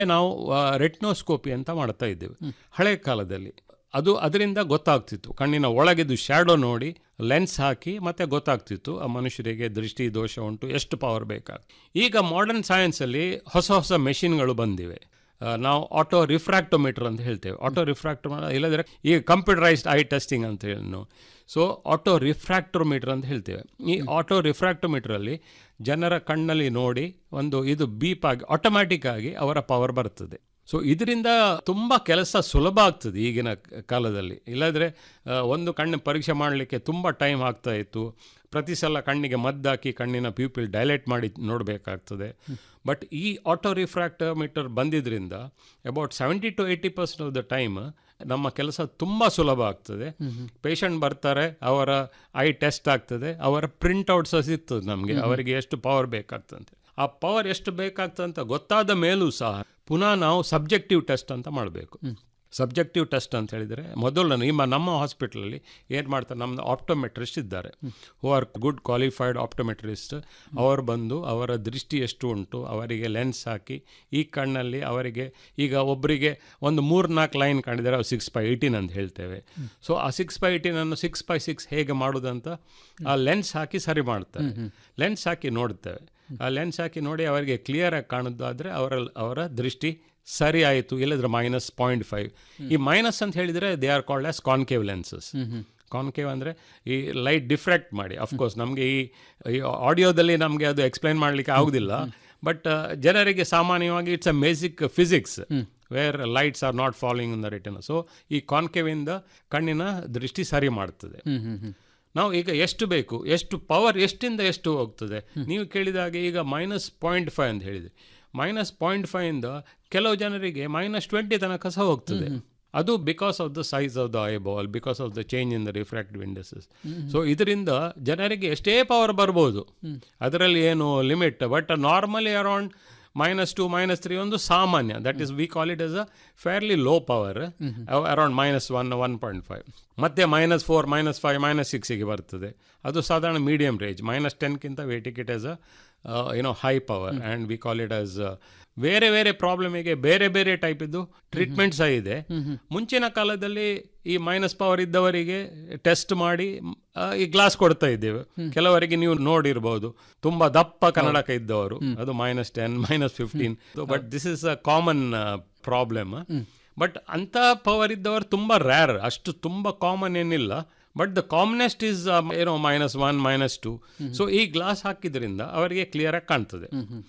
ನಾವು ರೆಟ್ನೋಸ್ಕೋಪಿ ಅಂತ ಮಾಡ್ತಾ ಇದ್ದೇವೆ ಹಳೆ ಕಾಲದಲ್ಲಿ ಅದು ಅದರಿಂದ ಗೊತ್ತಾಗ್ತಿತ್ತು ಕಣ್ಣಿನ ಒಳಗಿದ್ದು ಶ್ಯಾಡೋ ನೋಡಿ ಲೆನ್ಸ್ ಹಾಕಿ ಮತ್ತೆ ಗೊತ್ತಾಗ್ತಿತ್ತು ಆ ಮನುಷ್ಯರಿಗೆ ದೃಷ್ಟಿ ದೋಷ ಉಂಟು ಎಷ್ಟು ಪವರ್ ಬೇಕಾಗ ಈಗ ಮಾಡರ್ನ್ ಸೈನ್ಸಲ್ಲಿ ಹೊಸ ಹೊಸ ಮೆಷಿನ್ಗಳು ಬಂದಿವೆ ಆ, ನಾವು ಆಟೋ ರಿಫ್ರಾಕ್ಟೋಮೀಟರ್ ಅಂತ ಹೇಳ್ತೇವೆ ಆಟೋ ರಿಫ್ರಾಕ್ಟೋ ಇಲ್ಲದ್ರೆ ಈಗ ಕಂಪ್ಯೂಟರೈಸ್ಡ್ ಐ ಟೆಸ್ಟಿಂಗ್ ಅಂತ ಹೇಳಿ ನಾವು ಸೊ ಆಟೋ ರಿಫ್ರಾಕ್ಟೋಮೀಟರ್ ಅಂತ ಹೇಳ್ತೇವೆ ಈ ಆಟೋ ರಿಫ್ರಾಕ್ಟೋಮೀಟ್ರಲ್ಲಿ ಜನರ ಕಣ್ಣಲ್ಲಿ ನೋಡಿ ಒಂದು ಇದು ಬೀಪ್ ಆಗಿ ಆಟೋಮ್ಯಾಟಿಕ್ ಆಗಿ ಅವರ ಪವರ್ ಬರ್ತದೆ ಸೊ ಇದರಿಂದ ತುಂಬ ಕೆಲಸ ಸುಲಭ ಆಗ್ತದೆ ಈಗಿನ ಕ- ಕಾಲದಲ್ಲಿ ಇಲ್ಲದ್ರೆ ಆ, ಒಂದು ಕಣ್ಣು ಪರೀಕ್ಷೆ ಮಾಡಲಿಕ್ಕೆ ತುಂಬ ಟೈಮ್ ಆಗ್ತಾ ಇತ್ತು ಪ್ರತಿ ಸಲ ಕಣ್ಣಿಗೆ ಮದ್ದಾಕಿ ಕಣ್ಣಿನ ಪ್ಯೂಪಿಲ್ ಡೈಲೇಟ್ ಮಾಡಿ ನೋಡಬೇಕಾಗ್ತದೆ ಬಟ್ ಈ ಆಟೋ ರಿಫ್ರಾಕ್ಟೋಮೀಟರ್ ಬಂದಿದ್ದರಿಂದ about seventy to eighty percent of the time ನಮ್ಮ ಕೆಲಸ ತುಂಬ ಸುಲಭ ಆಗ್ತದೆ ಪೇಷಂಟ್ ಬರ್ತಾರೆ ಅವರ ಐ ಟೆಸ್ಟ್ ಆಗ್ತದೆ ಅವರ ಪ್ರಿಂಟ್ಔಟ್ ಸಹ ಸಿಗ್ತದೆ ನಮಗೆ ಅವರಿಗೆ ಎಷ್ಟು ಪವರ್ ಬೇಕಾಗ್ತದೆ ಆ ಪವರ್ ಎಷ್ಟು ಬೇಕಾಗ್ತದೆ ಅಂತ ಗೊತ್ತಾದ ಮೇಲೂ ಸಹ ಪುನಃ ನಾವು ಸಬ್ಜೆಕ್ಟಿವ್ ಟೆಸ್ಟ್ ಅಂತ ಮಾಡಬೇಕು ಸಬ್ಜೆಕ್ಟಿವ್ ಟೆಸ್ಟ್ ಅಂತ ಹೇಳಿದರೆ ಮೊದಲು ನಿಮ್ಮ ನಮ್ಮ ಹಾಸ್ಪಿಟಲಲ್ಲಿ ಏನು ಮಾಡ್ತಾರೆ ನಮ್ಮದು ಆಪ್ಟೋಮೆಟ್ರಿಸ್ಟ್ ಇದ್ದಾರೆ who are good qualified optometrist ಅವರು ಬಂದು ಅವರ ದೃಷ್ಟಿ ಎಷ್ಟು ಉಂಟು ಅವರಿಗೆ ಲೆನ್ಸ್ ಹಾಕಿ ಈ ಕಣ್ಣಲ್ಲಿ ಅವರಿಗೆ ಈಗ ಒಬ್ಬರಿಗೆ ಒಂದು ಮೂರು ನಾಲ್ಕು ಲೈನ್ ಕಾಣಿದರೆ ಅವ್ರು ಸಿಕ್ಸ್ ಬೈ ಏಯ್ಟೀನ್ ಅಂತ ಹೇಳ್ತೇವೆ ಸೊ ಆ ಸಿಕ್ಸ್ ಬೈ ಏಯ್ಟೀನನ್ನು ಸಿಕ್ಸ್ ಬೈ ಸಿಕ್ಸ್ ಹೇಗೆ ಮಾಡೋದಂತ ಆ ಲೆನ್ಸ್ ಹಾಕಿ ಸರಿ ಮಾಡ್ತಾರೆ ಲೆನ್ಸ್ ಹಾಕಿ ನೋಡ್ತೇವೆ ಆ ಲೆನ್ಸ್ ಹಾಕಿ ನೋಡಿ ಅವರಿಗೆ ಕ್ಲಿಯರಾಗಿ ಕಾಣೋದಾದರೆ ಅವರ ಅವರ ದೃಷ್ಟಿ ಸರಿ ಆಯಿತು ಇಲ್ಲದ್ರೆ ಮೈನಸ್ ಪಾಯಿಂಟ್ ಫೈವ್ ಈ ಮೈನಸ್ ಅಂತ ಹೇಳಿದರೆ they are called as concave lenses concave ಅಂದರೆ ಈ ಲೈಟ್ ಡಿಫ್ರಾಕ್ಟ್ ಮಾಡಿ ಅಫ್ಕೋರ್ಸ್ ನಮಗೆ ಈ ಈ ಆಡಿಯೋದಲ್ಲಿ ನಮಗೆ ಅದು ಎಕ್ಸ್ಪ್ಲೈನ್ ಮಾಡಲಿಕ್ಕೆ ಆಗೋದಿಲ್ಲ ಬಟ್ ಜನರಿಗೆ ಸಾಮಾನ್ಯವಾಗಿ it's a basic physics where lights are not following in the return so ಈ ಕಾನ್ಕೇವಿಂದ ಕಣ್ಣಿನ ದೃಷ್ಟಿ ಸರಿ ಮಾಡ್ತದೆ ನಾವು ಈಗ ಎಷ್ಟು ಬೇಕು ಎಷ್ಟು ಪವರ್ ಎಷ್ಟಿಂದ ಎಷ್ಟು ಹೋಗ್ತದೆ ನೀವು ಕೇಳಿದಾಗ ಈಗ ಮೈನಸ್ ಪಾಯಿಂಟ್ ಫೈವ್ ಅಂತ ಹೇಳಿದೆ ಮೈನಸ್ ಪಾಯಿಂಟ್ ಫೈವಿಂದ ಕೆಲವು ಜನರಿಗೆ ಮೈನಸ್ ಟ್ವೆಂಟಿ ತನಕ ಸಹ ಹೋಗ್ತದೆ ಅದು because of the size of the eye ball because of the change in the refractive indices so ಇದರಿಂದ ಜನರಿಗೆ ಎಷ್ಟೇ ಪವರ್ ಬರ್ಬೋದು ಅದರಲ್ಲಿ ಏನು limit but normally around minus two minus three ಒಂದು ಸಾಮಾನ್ಯ that is we call it as a fairly low power around minus one one point five ಮತ್ತೆ minus four minus five minus ಸಿಕ್ಸಿಗೆ ಬರ್ತದೆ ಅದು ಸಾಧಾರಣ ಮೀಡಿಯಂ ರೇಂಜ್ ಮೈನಸ್ ಟೆನ್ಗಿಂತ we take it as a you know high power and we call it as ಬೇರೆ ಬೇರೆ ಪ್ರಾಬ್ಲಮಿಗೆ ಬೇರೆ ಬೇರೆ ಟೈಪ್ ಇದ್ದು ಟ್ರೀಟ್ಮೆಂಟ್ ಸಹ ಇದೆ ಮುಂಚಿನ ಕಾಲದಲ್ಲಿ ಈ ಮೈನಸ್ ಪವರ್ ಇದ್ದವರಿಗೆ ಟೆಸ್ಟ್ ಮಾಡಿ ಮ್, ಆ, ಈ ಗ್ಲಾಸ್ ಕೊಡ್ತಾ ಇದ್ದೇವೆ ಕೆಲವರಿಗೆ ನೀವು ನೋಡಿರ್ಬೋದು ತುಂಬಾ ದಪ್ಪ ಕನ್ನಡಕ ಇದ್ದವರು ಅದು minus ten minus fifteen but this is a common problem but ಅಂತ ಪವರ್ ಇದ್ದವರು ತುಂಬಾ ರ್ಯಾರ್ ಅಷ್ಟು ತುಂಬಾ ಕಾಮನ್ ಏನಿಲ್ಲ ಬಟ್ ದ ಕಾಮನೆಸ್ಟ್ ಇಸ್ ಏನೋ minus one minus two so ಈ ಗ್ಲಾಸ್ ಹಾಕಿದ್ರಿಂದ ಅವರಿಗೆ ಕ್ಲಿಯರ್ ಆಗಿ ಕಾಣ್ತದೆ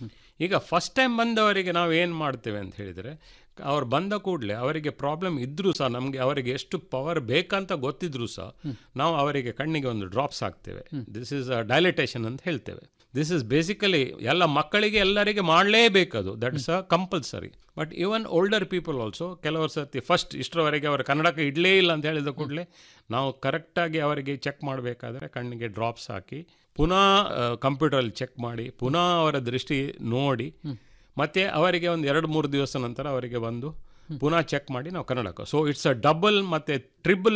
ಈಗ ಫಸ್ಟ್ ಟೈಮ್ ಬಂದವರಿಗೆ ನಾವು ಏನು ಮಾಡ್ತೇವೆ ಅಂತ ಹೇಳಿದರೆ ಅವ್ರು ಬಂದ ಕೂಡಲೇ ಅವರಿಗೆ ಪ್ರಾಬ್ಲಮ್ ಇದ್ರೂ ಸಹ ನಮಗೆ ಅವರಿಗೆ ಎಷ್ಟು ಪವರ್ ಬೇಕಂತ ಗೊತ್ತಿದ್ರೂ ಸಹ ನಾವು ಅವರಿಗೆ ಕಣ್ಣಿಗೆ ಒಂದು ಡ್ರಾಪ್ಸ್ ಹಾಕ್ತೇವೆ ದಿಸ್ ಇಸ್ ಅ ಡೈಲಿಟೇಷನ್ ಅಂತ ಹೇಳ್ತೇವೆ ದಿಸ್ ಇಸ್ ಬೇಸಿಕಲಿ ಎಲ್ಲ ಮಕ್ಕಳಿಗೆ ಎಲ್ಲರಿಗೆ ಮಾಡಲೇಬೇಕದು that is a compulsory but even older people also ಕೆಲವರು ಸರ್ತಿ ಫಸ್ಟ್ ಇಷ್ಟರವರೆಗೆ ಅವರ ಕನ್ನಡಕ ಇಡಲೇ ಇಲ್ಲ ಅಂತ ಹೇಳಿದ ಕೂಡಲೇ ನಾವು ಕರೆಕ್ಟಾಗಿ ಅವರಿಗೆ ಚೆಕ್ ಮಾಡಬೇಕಾದ್ರೆ ಕಣ್ಣಿಗೆ ಡ್ರಾಪ್ಸ್ ಹಾಕಿ ಪುನಃ ಕಂಪ್ಯೂಟರಲ್ಲಿ ಚೆಕ್ ಮಾಡಿ ಪುನಃ ಅವರ ದೃಷ್ಟಿ ನೋಡಿ ಮತ್ತೆ ಅವರಿಗೆ ಒಂದು ಎರಡು ಮೂರು ದಿವಸ ನಂತರ ಅವರಿಗೆ ಬಂದು ಪುನಃ ಚೆಕ್ ಮಾಡಿ ನಾವು ಕನ್ನಡಕ ಸೊ ಇಟ್ಸ್ ಅ ಡಬಲ್ ಮತ್ತು ಟ್ರಿಬಲ್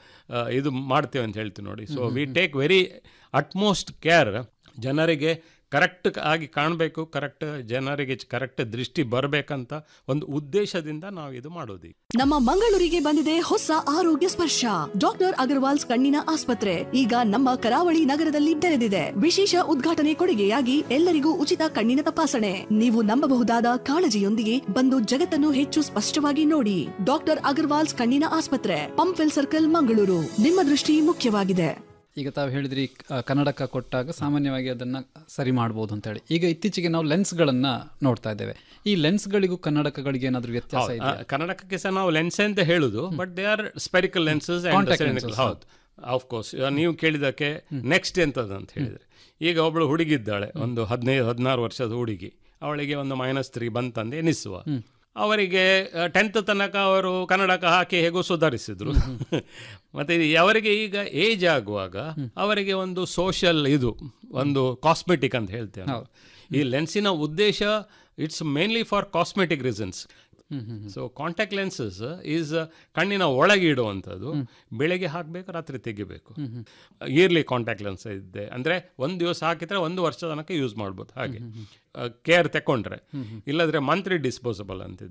ಇದು ಮಾಡ್ತೇವೆ ಅಂತ ಹೇಳ್ತೀವಿ ನೋಡಿ so we take very utmost care ಜನರಿಗೆ ಕರೆಕ್ಟ್ ಆಗಿ ಕಾಣಬೇಕು ಕರೆಕ್ಟ್ ಜನರಿಗೆ ಕರೆಕ್ಟ್ ದೃಷ್ಟಿ ಬರಬೇಕಂತ ಒಂದು ಉದ್ದೇಶದಿಂದ ನಾವು ಇದು ಮಾಡೋದು ಈಗ. ನಮ್ಮ ಮಂಗಳೂರಿಗೆ ಬಂದಿದೆ ಹೊಸ ಆರೋಗ್ಯ ಸ್ಪರ್ಶ ಡಾಕ್ಟರ್ ಅಗರ್ವಾಲ್ಸ್ ಕಣ್ಣಿನ ಆಸ್ಪತ್ರೆ ಈಗ ನಮ್ಮ ಕರಾವಳಿ ನಗರದಲ್ಲಿ ತೆರೆದಿದೆ ವಿಶೇಷ ಉದ್ಘಾಟನೆ ಕೊಡುಗೆಯಾಗಿ ಎಲ್ಲರಿಗೂ ಉಚಿತ ಕಣ್ಣಿನ ತಪಾಸಣೆ ನೀವು ನಂಬಬಹುದಾದ ಕಾಳಜಿಯೊಂದಿಗೆ ಬಂದು ಜಗತ್ತನ್ನು ಹೆಚ್ಚು ಸ್ಪಷ್ಟವಾಗಿ ನೋಡಿ ಡಾಕ್ಟರ್ ಅಗರ್ವಾಲ್ಸ್ ಕಣ್ಣಿನ ಆಸ್ಪತ್ರೆ ಪಂಪ್ವೆಲ್ ಸರ್ಕಲ್ ಮಂಗಳೂರು ನಿಮ್ಮ ದೃಷ್ಟಿ ಮುಖ್ಯವಾಗಿದೆ ಈಗ ತಾವು ಹೇಳಿದ್ರಿ ಆ, ಕನ್ನಡಕ ಕೊಟ್ಟಾಗ ಸಾಮಾನ್ಯವಾಗಿ ಅದನ್ನ ಸರಿ ಮಾಡ್ಬೋದು ಅಂತ ಹೇಳಿ ಈಗ ಇತ್ತೀಚೆಗೆ ನಾವು ಲೆನ್ಸ್ಗಳನ್ನ ನೋಡ್ತಾ ಇದ್ದೇವೆ ಈ ಲೆನ್ಸ್ಗಳಿಗೂ ಕನ್ನಡಕಗಳಿಗೆ ಏನಾದರೂ ವ್ಯತ್ಯಾಸ ಆ, ಇದೆ ಕನ್ನಡಕಕ್ಕೆ ಸಹ ನಾವು ಲೆನ್ಸ್ ಅಂತ ಹೇಳುದು but they are spherical lenses Contact lenses, ಹೌದು ಆಫ್ ಕೋರ್ಸ್ ನೀವು ಕೇಳಿದಕ್ಕೆ ನೆಕ್ಸ್ಟ್ ಎಂತದ್ದು ಅಂತ ಹೇಳಿದ್ರೆ ಈಗ ಒಬ್ಳು ಹುಡುಗಿದ್ದಾಳೆ ಒಂದು ಹದಿನೈದು ಹದಿನಾರು ವರ್ಷದ ಹುಡುಗಿ ಅವಳಿಗೆ ಒಂದು ಮೈನಸ್ ತ್ರೀ ಬಂತಂದು ಎನಿಸುವ ಅವರಿಗೆ ಟೆಂತ್ ತನಕ ಅವರು ಕನ್ನಡಕ ಹಾಕಿ ಹೇಗೋ ಸುಧಾರಿಸಿದ್ರು ಮತ್ತೆ ಇದು ಅವರಿಗೆ ಈಗ ಏಜ್ ಆಗುವಾಗ ಅವರಿಗೆ ಒಂದು ಸೋಷಿಯಲ್ ಇದು ಒಂದು ಕಾಸ್ಮೆಟಿಕ್ ಅಂತ ಹೇಳ್ತೇವೆ ನಾವು. ಈ ಲೆನ್ಸಿನ ಉದ್ದೇಶ it's mainly for cosmetic reasons so contact lenses is ಕಣ್ಣಿನ ಒಳಗೆ ಇಡುವಂಥದ್ದು ಬೆಳಗ್ಗೆ ಹಾಕಬೇಕು ರಾತ್ರಿ ತೆಗಿಬೇಕು ಇಯರ್ಲಿ ಕಾಂಟ್ಯಾಕ್ಟ್ ಲೆನ್ಸ್ ಇದೆ ಅಂದರೆ ಒಂದು ದಿವಸ ಹಾಕಿದ್ರೆ ಒಂದು ವರ್ಷ ತನಕ ಯೂಸ್ ಮಾಡ್ಬೋದು ಹಾಗೆ ಕೇರ್ ತಗೊಂಡ್ರೆ ಇಲ್ಲದ್ರೆ ಮಂತ್ಲಿ ಡಿಸ್ಪೋಸಬಲ್ ಅಂತಿದೆ